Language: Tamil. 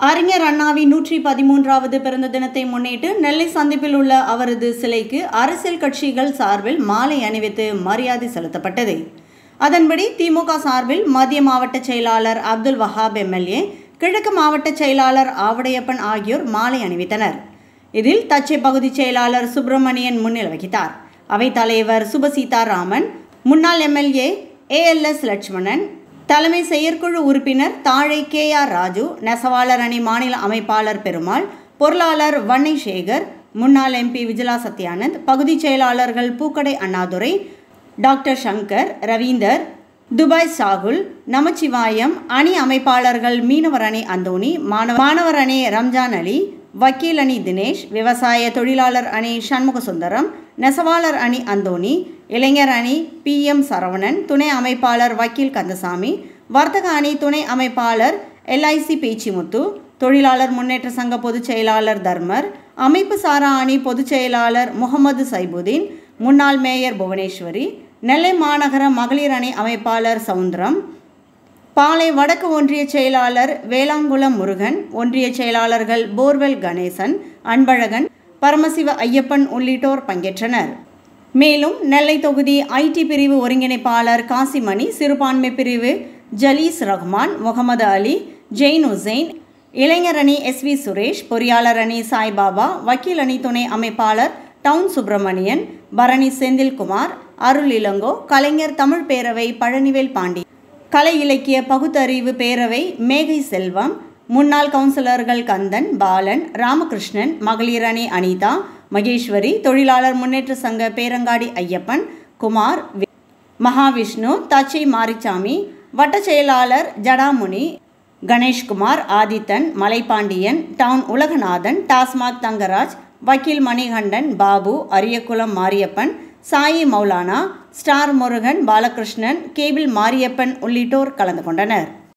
அறிஞர் அண்ணாவின் நூற்றி பதிமூன்றாவது பிறந்த தினத்தை முன்னிட்டு நெல்லை சந்திப்பில் உள்ள அவரது சிலைக்கு அரசியல் கட்சிகள் சார்பில் மாலை அணிவித்து மரியாதை செலுத்தப்பட்டது அதன்படி திமுக சார்பில் மத்திய மாவட்ட செயலாளர் அப்துல் வஹாப் எம்எல்ஏ கிழக்கு மாவட்ட செயலாளர் ஆவடையப்பன் ஆகியோர் மாலை அணிவித்தனர் இதில் தச்சை பகுதி செயலாளர் சுப்பிரமணியன் முன்னிலை வகித்தார் அவைத் தலைவர் சுபசீதாராமன் முன்னாள் எம்எல்ஏ ஏஎல்எஸ் லட்சுமணன் தலைமை செயற்குழு உறுப்பினர் தாழை கே ஆர் ராஜு நெசவாளர் அணி மாநில அமைப்பாளர் பெருமாள் பொருளாளர் வன்னை சேகர் முன்னாள் எம்பி விஜிலா சத்யானந்த் பகுதி செயலாளர்கள் பூக்கடை அண்ணாதுரை டாக்டர் சங்கர் ரவீந்தர் துபாய் சாகுல் நமச்சிவாயம் அணி அமைப்பாளர்கள் மீனவர் அணி அந்தோணி மாணவ மாணவர் அணி ரம்ஜான் அலி வக்கீல் அணி தினேஷ் விவசாய தொழிலாளர் அணி சண்முக சுந்தரம் நெசவாளர் அணி அந்தோணி இளைஞர் அணி பி எம் சரவணன் துணை அமைப்பாளர் வக்கீல் கந்தசாமி வர்த்தக அணி துணை அமைப்பாளர் எல்ஐசி பேச்சிமுத்து தொழிலாளர் முன்னேற்ற சங்க பொதுச் செயலாளர் தர்மர் அமைப்பு சாரா அணி பொதுச் செயலாளர் முகமது சைபுதீன் முன்னாள் மேயர் புவனேஸ்வரி நெல்லை மாநகர மகளிர் அணி அமைப்பாளர் சவுந்தரம் பாளை வடக்கு ஒன்றிய செயலாளர் வேளாங்குளம் முருகன் ஒன்றிய செயலாளர்கள் போர்வெல் கணேசன் அன்பழகன் பரமசிவ ஐயப்பன் உள்ளிட்டோர் பங்கேற்றனர் மேலும் நெல்லை தொகுதி ஐடி பிரிவு ஒருங்கிணைப்பாளர் காசிமணி சிறுபான்மை பிரிவு ஜலீஸ் ரஹ்மான் முகமது அலி ஜெயின் உசைன் இளைஞர் அணி எஸ் வி சுரேஷ் பொறியாளர் அணி சாய்பாபா வக்கீல் அணி துணை அமைப்பாளர் டவுன் சுப்பிரமணியன் பரணி செந்தில்குமார் அருள் இளங்கோ கலைஞர் தமிழ் பேரவை பழனிவேல் பாண்டி கலை இலக்கிய பகுத்தறிவு பேரவை மேகை செல்வம் முன்னாள் கவுன்சிலர்கள் கந்தன் பாலன் ராமகிருஷ்ணன் மகளிர் அணி அனிதா மகேஸ்வரி தொழிலாளர் முன்னேற்ற சங்க பேரங்காடி ஐயப்பன் குமார் வி- மகாவிஷ்ணு தச்சை மாரிச்சாமி வட்ட செயலாளர் ஜடாமுனி கணேஷ்குமார் ஆதித்தன் மலைப்பாண்டியன் டவுன் உலகநாதன் டாஸ்மாக் தங்கராஜ் வக்கீல் மணிகண்டன் பாபு அரியக்குளம் மாரியப்பன் சாயி மௌலானா ஸ்டார் முருகன் பாலகிருஷ்ணன் கேபிள் மாரியப்பன் உள்ளிட்டோர் கலந்து கொண்டனர்